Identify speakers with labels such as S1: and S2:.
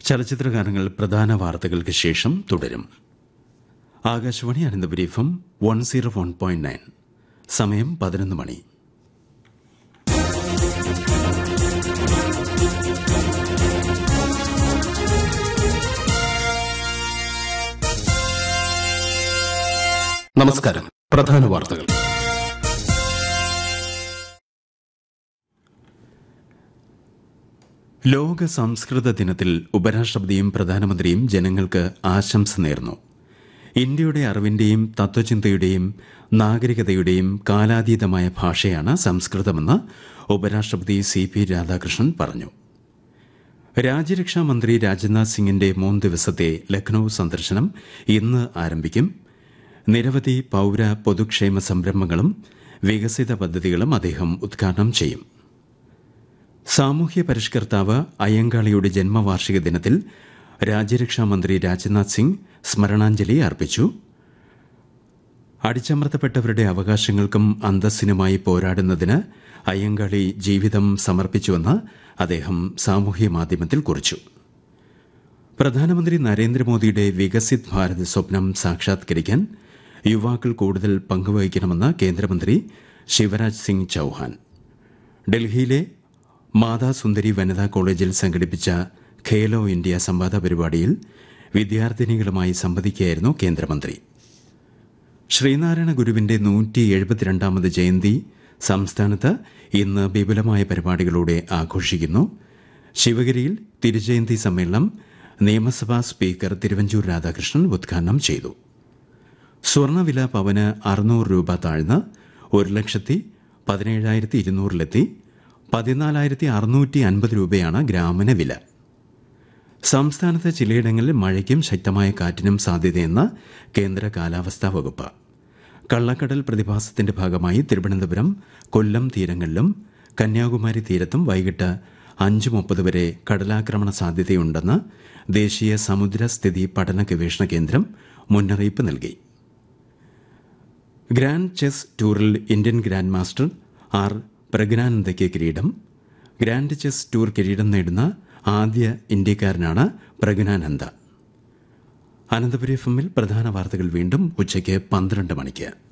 S1: ചലച്ചിത്രഗാനങ്ങൾ പ്രധാന വാർത്തകൾക്ക് ശേഷം തുടരും Akashvani Ananthapuri F M one zero one point nine സമയം പതിനൊന്ന് മണി
S2: നമസ്കാരം പ്രധാന വാർത്തകൾ
S1: ലോക സംസ്കൃത ദിനത്തിൽ ഉപരാഷ്ട്രപതിയും പ്രധാനമന്ത്രിയും ജനങ്ങൾക്ക് ആശംസ നേർന്നു ഇന്ത്യയുടെ അറിവിന്റെയും തത്വചിന്തയുടെയും നാഗരികതയുടെയും കാലാതീതമായ ഭാഷയാണ് സംസ്കൃതമെന്ന് ഉപരാഷ്ട്രപതി സി പി രാധാകൃഷ്ണൻ പറഞ്ഞു രാജ്യരക്ഷാ മന്ത്രി രാജ്നാഥ് സിംഗിന്റെ മൂന്ന് ദിവസത്തെ ലക്നൌ സന്ദർശനം ഇന്ന് ആരംഭിക്കും നിരവധി പൌര പൊതുക്ഷേമ സംരംഭങ്ങളും വികസിത പദ്ധതികളും അദ്ദേഹം ഉദ്ഘാടനം ചെയ്യും സാമൂഹ്യ പരിഷ്കർത്താവ് അയ്യങ്കാളിയുടെ ജന്മവാർഷിക ദിനത്തിൽ രാജ്യരക്ഷാ മന്ത്രി രാജ്നാഥ് സിംഗ് സ്മരണാഞ്ജലി അർപ്പിച്ചു അടിച്ചമർത്തപ്പെട്ടവരുടെ അവകാശങ്ങൾക്കും അന്തസ്സിനുമായി പോരാടുന്നതിന് അയ്യങ്കാളി ജീവിതം സമർപ്പിച്ചുവെന്ന് അദ്ദേഹം സാമൂഹ്യ മാധ്യമത്തിൽ കുറിച്ചു പ്രധാനമന്ത്രി നരേന്ദ്രമോദിയുടെ വികസിത് ഭാരത് സ്വപ്നം സാക്ഷാത്കരിക്കാൻ യുവാക്കൾ കൂടുതൽ പങ്കുവഹിക്കണമെന്ന് കേന്ദ്രമന്ത്രി ശിവരാജ് സിംഗ് ചൌഹാൻ ഡൽഹിയിലെ മാതാ സുന്ദരി വനിതാ കോളേജിൽ സംഘടിപ്പിച്ച ഖേലോ ഇന്ത്യ സംവാദ പരിപാടിയിൽ വിദ്യാർത്ഥിനികളുമായി സംവദിക്കുകയായിരുന്നു കേന്ദ്രമന്ത്രി ശ്രീനാരായണ ഗുരുവിന്റെ നൂറ്റി എഴുപത്തിരണ്ടാമത് ജയന്തി സംസ്ഥാനത്ത് ഇന്ന് വിപുലമായ പരിപാടികളോടെ ആഘോഷിക്കുന്നു ശിവഗിരിയിൽ തിരുജയന്തി സമ്മേളനം നിയമസഭാ സ്പീക്കർ തിരുവഞ്ചൂർ രാധാകൃഷ്ണൻ ഉദ്ഘാടനം ചെയ്തു സ്വർണവില പവന് അറുന്നൂറ് രൂപ താഴ്ന്ന് ഒരു ലക്ഷത്തി പതിനേഴായിരത്തി ഇരുന്നൂറിലെത്തി പതിനാലായിരത്തി അറുന്നൂറ്റി അൻപത് രൂപയാണ് ഗ്രാമിന് വില സംസ്ഥാനത്ത് ചിലയിടങ്ങളിൽ മഴയ്ക്കും ശക്തമായ കാറ്റിനും സാധ്യതയെന്ന് കേന്ദ്ര കാലാവസ്ഥാ വകുപ്പ് കള്ളക്കടൽ പ്രതിഭാസത്തിന്റെ ഭാഗമായി തിരുവനന്തപുരം കൊല്ലം തീരങ്ങളിലും കന്യാകുമാരി തീരത്തും വൈകിട്ട് അഞ്ച് മുപ്പത് വരെ കടലാക്രമണ സാധ്യതയുണ്ടെന്ന് ദേശീയ സമുദ്രസ്ഥിതി പഠന ഗവേഷണ കേന്ദ്രം മുന്നറിയിപ്പ് നൽകി ഗ്രാൻഡ് ചെസ് ടൂറിൽ ഇന്ത്യൻ ഗ്രാൻഡ് മാസ്റ്റർ ആർ പ്രജ്ഞാനന്ദയ്ക്ക് കിരീടം ഗ്രാൻഡ് ചെസ് ടൂർ കിരീടം നേടുന്ന ആദ്യ ഇന്ത്യക്കാരനാണ് പ്രജ്ഞാനന്ദ അനന്തപുരി എഫ് എമ്മിൽ പ്രധാന വാർത്തകൾ വീണ്ടും ഉച്ചയ്ക്ക് പന്ത്രണ്ട് മണിക്ക്